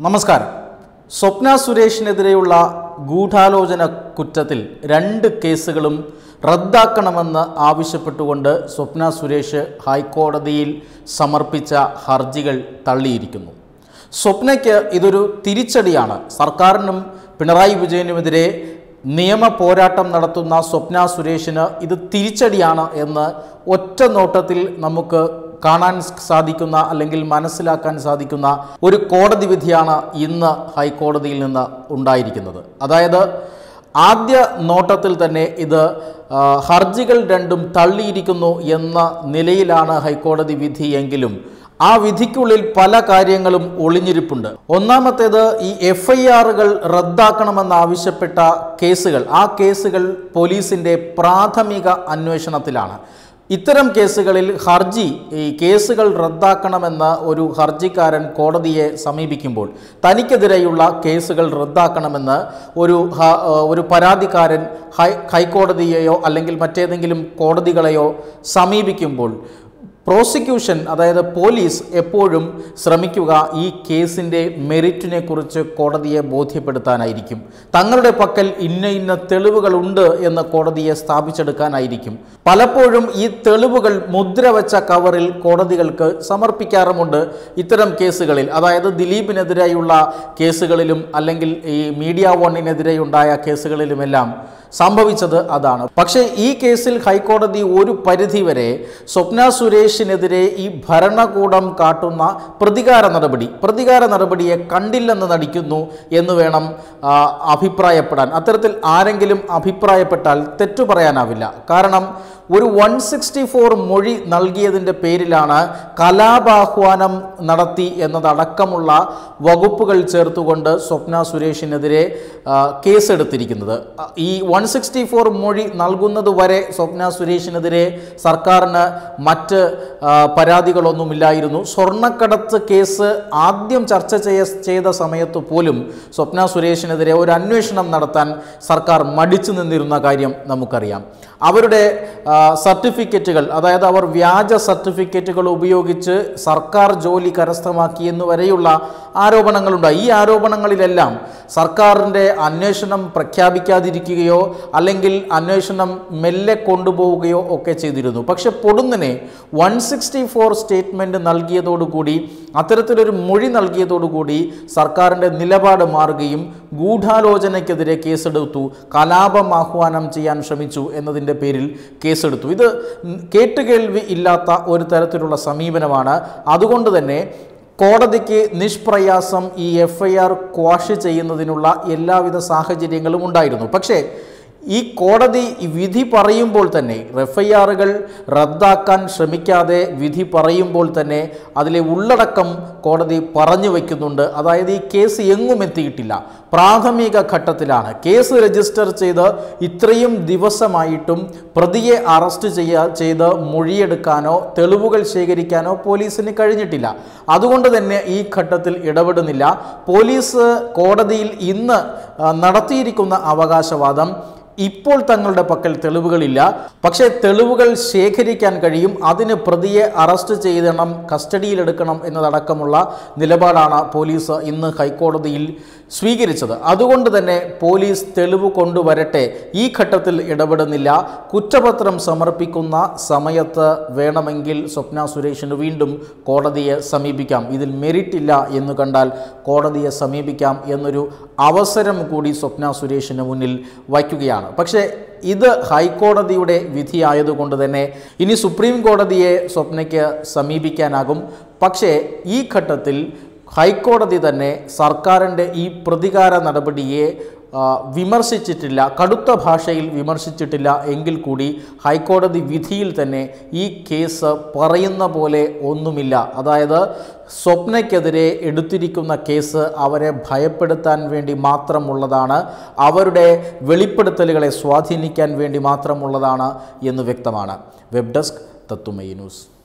നമസ്കാരം സ്വപ്ന സുരേഷിനെതിരെയുള്ള ഗൂഢാലോചന കുറ്റത്തിൽ രണ്ട് കേസുകളും റദ്ദാക്കണമെന്ന് ആവശ്യപ്പെട്ടുകൊണ്ട് സ്വപ്ന സുരേഷ് ഹൈക്കോടതിയിൽ സമർപ്പിച്ച ഹർജികൾ തള്ളിയിരിക്കുന്നു സ്വപ്നയ്ക്ക് ഇതൊരു തിരിച്ചടിയാണ് സർക്കാരിനും പിണറായി വിജയനുമെതിരെ നിയമ പോരാട്ടം നടത്തുന്ന സ്വപ്ന സുരേഷിന് ഇത് തിരിച്ചടിയാണ് എന്ന് ഒറ്റ നോട്ടത്തിൽ നമുക്ക് കാണാൻ സാധിക്കുന്ന അല്ലെങ്കിൽ മനസ്സിലാക്കാൻ സാധിക്കുന്ന ഒരു കോടതി വിധിയാണ് ഇന്ന് ഹൈക്കോടതിയിൽ നിന്ന് ഉണ്ടായിരിക്കുന്നത് അതായത് ആദ്യ നോട്ടത്തിൽ തന്നെ ഇത് ആ, ഹർജികൾ രണ്ടും തള്ളിയിരിക്കുന്നു എന്ന നിലയിലാണ് ഹൈക്കോടതി വിധി എങ്കിലും ആ വിധിക്കുള്ളിൽ പല കാര്യങ്ങളും ഒളിഞ്ഞിരിപ്പുണ്ട് ഒന്നാമത്തേത് ഈ എഫ് ഐ ആറുകൾ റദ്ദാക്കണമെന്നാവശ്യപ്പെട്ട കേസുകൾ ആ കേസുകൾ പോലീസിൻ്റെ പ്രാഥമിക അന്വേഷണത്തിലാണ് ഇത്തരം കേസുകളിൽ ഹർജി ഈ കേസുകൾ റദ്ദാക്കണമെന്ന് ഒരു ഹർജിക്കാരൻ കോടതിയെ സമീപിക്കുമ്പോൾ തനിക്കെതിരെയുള്ള കേസുകൾ റദ്ദാക്കണമെന്ന് ഒരു ഹ- ഒരു പരാതിക്കാരൻ ഹൈ ഹൈക്കോടതിയെയോ അല്ലെങ്കിൽ മറ്റേതെങ്കിലും കോടതികളെയോ സമീപിക്കുമ്പോൾ പ്രോസിക്യൂഷൻ അതായത് പോലീസ് എപ്പോഴും ശ്രമിക്കുക ഈ കേസിൻ്റെ മെറിറ്റിനെ കുറിച്ച് കോടതിയെ ബോധ്യപ്പെടുത്താനായിരിക്കും തങ്ങളുടെ പക്കൽ ഇന്ന ഇന്ന തെളിവുകളുണ്ട് എന്ന് കോടതിയെ സ്ഥാപിച്ചെടുക്കാനായിരിക്കും പലപ്പോഴും ഈ തെളിവുകൾ മുദ്ര വെച്ച കവറിൽ കോടതികൾക്ക് സമർപ്പിക്കാറുമുണ്ട് ഇത്തരം കേസുകളിൽ അതായത് ദിലീപിനെതിരെയുള്ള കേസുകളിലും അല്ലെങ്കിൽ ഈ മീഡിയ വണ്ണിനെതിരെയുണ്ടായ കേസുകളിലുമെല്ലാം സംഭവിച്ചത് അതാണ് പക്ഷേ ഈ കേസിൽ ഹൈക്കോടതി ഒരു പരിധിവരെ സ്വപ്ന സുരേഷിനെതിരെ ഈ ഭരണകൂടം കാട്ടുന്ന പ്രതികാര നടപടി പ്രതികാര നടപടിയെ കണ്ടില്ലെന്ന് നടിക്കുന്നു എന്ന് വേണം ആ, അഭിപ്രായപ്പെടാൻ അത്തരത്തിൽ ആരെങ്കിലും അഭിപ്രായപ്പെട്ടാൽ തെറ്റു പറയാനാവില്ല കാരണം ഒരു വൺ സിക്സ്റ്റി ഫോർ മൊഴി നൽകിയതിൻ്റെ പേരിലാണ് കലാപാഹ്വാനം നടത്തി എന്നതടക്കമുള്ള വകുപ്പുകൾ ചേർത്തുകൊണ്ട് സ്വപ്ന സുരേഷിനെതിരെ ആ, കേസെടുത്തിരിക്കുന്നത് ആ, ഈ വൺ സിക്സ്റ്റി ഫോർ മൊഴി നൽകുന്നത് വരെ സ്വപ്ന സുരേഷിനെതിരെ സർക്കാരിന് മറ്റ് ആ, പരാതികളൊന്നുമില്ലായിരുന്നു സ്വർണ്ണക്കടത്ത് കേസ് ആദ്യം ചർച്ച ചെയ്യ ചെയ്ത സമയത്ത് പോലും സ്വപ്ന സുരേഷിനെതിരെ ഒരു അന്വേഷണം നടത്താൻ സർക്കാർ മടിച്ചു നിന്നിരുന്ന കാര്യം നമുക്കറിയാം അവരുടെ ആ, സർട്ടിഫിക്കറ്റുകൾ അതായത് അവർ വ്യാജ സർട്ടിഫിക്കറ്റുകൾ ഉപയോഗിച്ച് സർക്കാർ ജോലി കരസ്ഥമാക്കി എന്ന് വരെയുള്ള ആരോപണങ്ങളുണ്ടായി ഈ ആരോപണങ്ങളിലെല്ലാം സർക്കാരിൻ്റെ അന്വേഷണം പ്രഖ്യാപിക്കാതിരിക്കുകയോ അല്ലെങ്കിൽ അന്വേഷണം മെല്ലെ കൊണ്ടുപോവുകയോ ഒക്കെ ചെയ്തിരുന്നു പക്ഷെ പൊടുന്നിനെ വൺ സിക്സ്റ്റി ഫോർ സ്റ്റേറ്റ്മെൻറ്റ് നൽകിയതോടുകൂടി അത്തരത്തിലൊരു മൊഴി നൽകിയതോടുകൂടി സർക്കാരിൻ്റെ നിലപാട് മാറുകയും ഗൂഢാലോചനയ്ക്കെതിരെ കേസെടുത്തു കലാപം ആഹ്വാനം ചെയ്യാൻ ശ്രമിച്ചു എന്നതിൻ്റെ പേരിൽ കേസെടുത്തു ഇത് കേട്ടുകേൾവി ഇല്ലാത്ത ഒരു തരത്തിലുള്ള സമീപനമാണ് അതുകൊണ്ട് തന്നെ കോടതിക്ക് നിഷ്പ്രയാസം ഈ എഫ് ഐ ആർ ക്വാഷ് ചെയ്യുന്നതിനുള്ള എല്ലാവിധ സാഹചര്യങ്ങളും ഉണ്ടായിരുന്നു പക്ഷേ ഈ കോടതി ഈ വിധി പറയുമ്പോൾ തന്നെ എഫ് ഐ ആറുകൾ റദ്ദാക്കാൻ ശ്രമിക്കാതെ വിധി പറയുമ്പോൾ തന്നെ അതിലെ ഉള്ളടക്കം കോടതി പറഞ്ഞു വയ്ക്കുന്നുണ്ട് അതായത് ഈ കേസ് എങ്ങും എത്തിയിട്ടില്ല പ്രാഥമിക ഘട്ടത്തിലാണ് കേസ് രജിസ്റ്റർ ചെയ്ത് ഇത്രയും ദിവസമായിട്ടും പ്രതിയെ അറസ്റ്റ് ചെയ്യാ ചെയ്ത് മൊഴിയെടുക്കാനോ തെളിവുകൾ ശേഖരിക്കാനോ പോലീസിന് കഴിഞ്ഞിട്ടില്ല അതുകൊണ്ട് തന്നെ ഈ ഘട്ടത്തിൽ ഇടപെടുന്നില്ല പോലീസ് കോടതിയിൽ ഇന്ന് ആ, നടത്തിയിരിക്കുന്ന അവകാശവാദം ഇപ്പോൾ തങ്ങളുടെ പക്കൽ തെളിവുകളില്ല പക്ഷേ തെളിവുകൾ ശേഖരിക്കാൻ കഴിയും അതിന് പ്രതിയെ അറസ്റ്റ് ചെയ്യണം കസ്റ്റഡിയിലെടുക്കണം എന്നതടക്കമുള്ള നിലപാടാണ് പോലീസ് ഇന്ന് ഹൈക്കോടതിയിൽ സ്വീകരിച്ചത് അതുകൊണ്ട് തന്നെ പോലീസ് തെളിവ് കൊണ്ടുവരട്ടെ ഈ ഘട്ടത്തിൽ ഇടപെടുന്നില്ല കുറ്റപത്രം സമർപ്പിക്കുന്ന സമയത്ത് വേണമെങ്കിൽ സ്വപ്ന സുരേഷിന് വീണ്ടും കോടതിയെ സമീപിക്കാം ഇതിൽ മെറിറ്റ് ഇല്ല എന്ന് കണ്ടാൽ കോടതിയെ സമീപിക്കാം എന്നൊരു അവസരം കൂടി സ്വപ്ന സുരേഷിന് മുന്നിൽ വയ്ക്കുകയാണ് പക്ഷേ ഇത് ഹൈക്കോടതിയുടെ വിധിയായതുകൊണ്ട് തന്നെ ഇനി സുപ്രീം കോടതിയെ സ്വപ്നയ്ക്ക് സമീപിക്കാനാകും പക്ഷേ ഈ ഘട്ടത്തിൽ ഹൈക്കോടതി തന്നെ സർക്കാരിൻ്റെ ഈ പ്രതികാര നടപടിയെ ആ, വിമർശിച്ചിട്ടില്ല കടുത്ത ഭാഷയിൽ വിമർശിച്ചിട്ടില്ല എങ്കിൽ കൂടി ഹൈക്കോടതി വിധിയിൽ തന്നെ ഈ കേസ് പറയുന്ന പോലെ ഒന്നുമില്ല അതായത് സ്വപ്നയ്ക്കെതിരെ എടുത്തിരിക്കുന്ന കേസ് അവരെ ഭയപ്പെടുത്താൻ വേണ്ടി മാത്രമുള്ളതാണ് അവരുടെ വെളിപ്പെടുത്തലുകളെ സ്വാധീനിക്കാൻ വേണ്ടി മാത്രമുള്ളതാണ് എന്ന് വ്യക്തമാണ് വെബ് ഡെസ്ക് തത്തുമൈ ന്യൂസ്